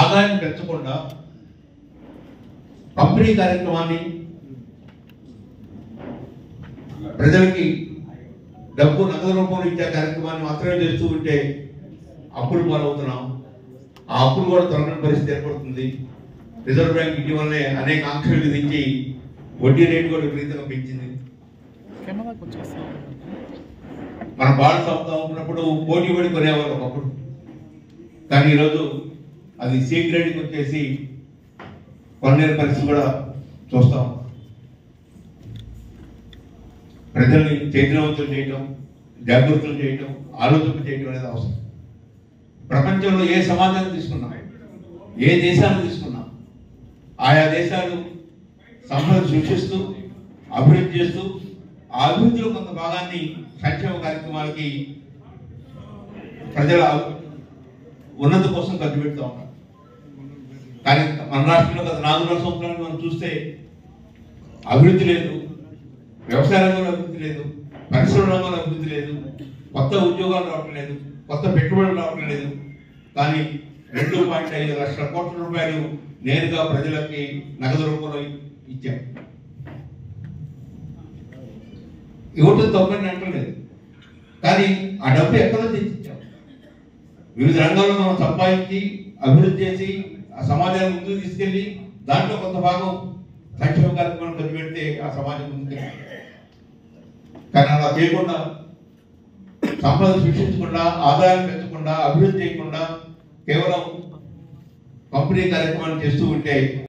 ఆదాయం పెంచకుండా పంపిణీ కార్యక్రమాన్ని ప్రజలకి డబ్బు నగదు రూపంలో ఇచ్చే కార్యక్రమాన్ని మాత్రమే చేస్తూ ఉంటే అప్పులు పాలవుతున్నాం ఆ అప్పులు కూడా తొలగిన పరిస్థితి ఏర్పడుతుంది రిజర్వ్ బ్యాంక్ ఇటీవలనే అనేక ఆంక్షలు విధించి వడ్డీ రేటు కూడా విపరీతంగా పెంచింది కెమెరాకి వచ్చేస్తాం మన బాండ్స్ అమ్ముతా ఉన్నప్పుడు పోటీ పడి కొనేవాళ్ళు ఒకప్పుడు కానీ ఈరోజు అది సి గ్రేడ్కి వచ్చేసి కొనే పరిస్థితి కూడా చూస్తాం ప్రజల్ని చైతన్యవంతులు చేయటం జాగృతులు చేయటం ఆలోచనలు చేయటం అనేది అవసరం ప్రపంచంలో ఏ సమాజాన్ని తీసుకున్నా ఏ దేశాన్ని తీసుకున్నా ఆయా దేశాలు సంపద సృష్టిస్తూ అభివృద్ధి చేస్తూ ఆ అభివృద్ధిలో కొంత భాగాన్ని సంక్షేమ కార్యక్రమాలకి ప్రజల ఉన్నతి కోసం ఖర్చు పెడుతూ ఉంటారు కానీ మన రాష్ట్రంలో గత నాలుగున్నర సంవత్సరాలు మనం చూస్తే అభివృద్ధి లేదు వ్యవసాయ రంగంలో అభివృద్ధి లేదు పరిశ్రమ రంగంలో అభివృద్ధి లేదు కొత్త ఉద్యోగాలు రావటం లేదు కొత్త పెట్టుబడులు రావటం లేదు కానీ రెండు పాయింట్ ఐదు లక్షల కోట్ల రూపాయలు నేరుగా ప్రజలకి నగదు రూపంలో ఇచ్చాం ఇవ్వటం తప్పని అంటలేదు కానీ ఆ డబ్బు ఎక్కడ నుంచి తెచ్చిచ్చాం వివిధ రంగాల్లో మనం సంపాదించి అభివృద్ధి చేసి ఆ సమాజాన్ని ముందుకు తీసుకెళ్ళి దాంట్లో కొంత భాగం సంక్షేమ కార్యక్రమం ఖర్చు పెడితే ఆ సమాజం ముందుకు కానీ అలా చేయకుండా సంపద సృష్టించకుండా ఆదాయం పెంచకుండా అభివృద్ధి చేయకుండా కేవలం పంపిణీ కార్యక్రమాన్ని చేస్తూ ఉంటే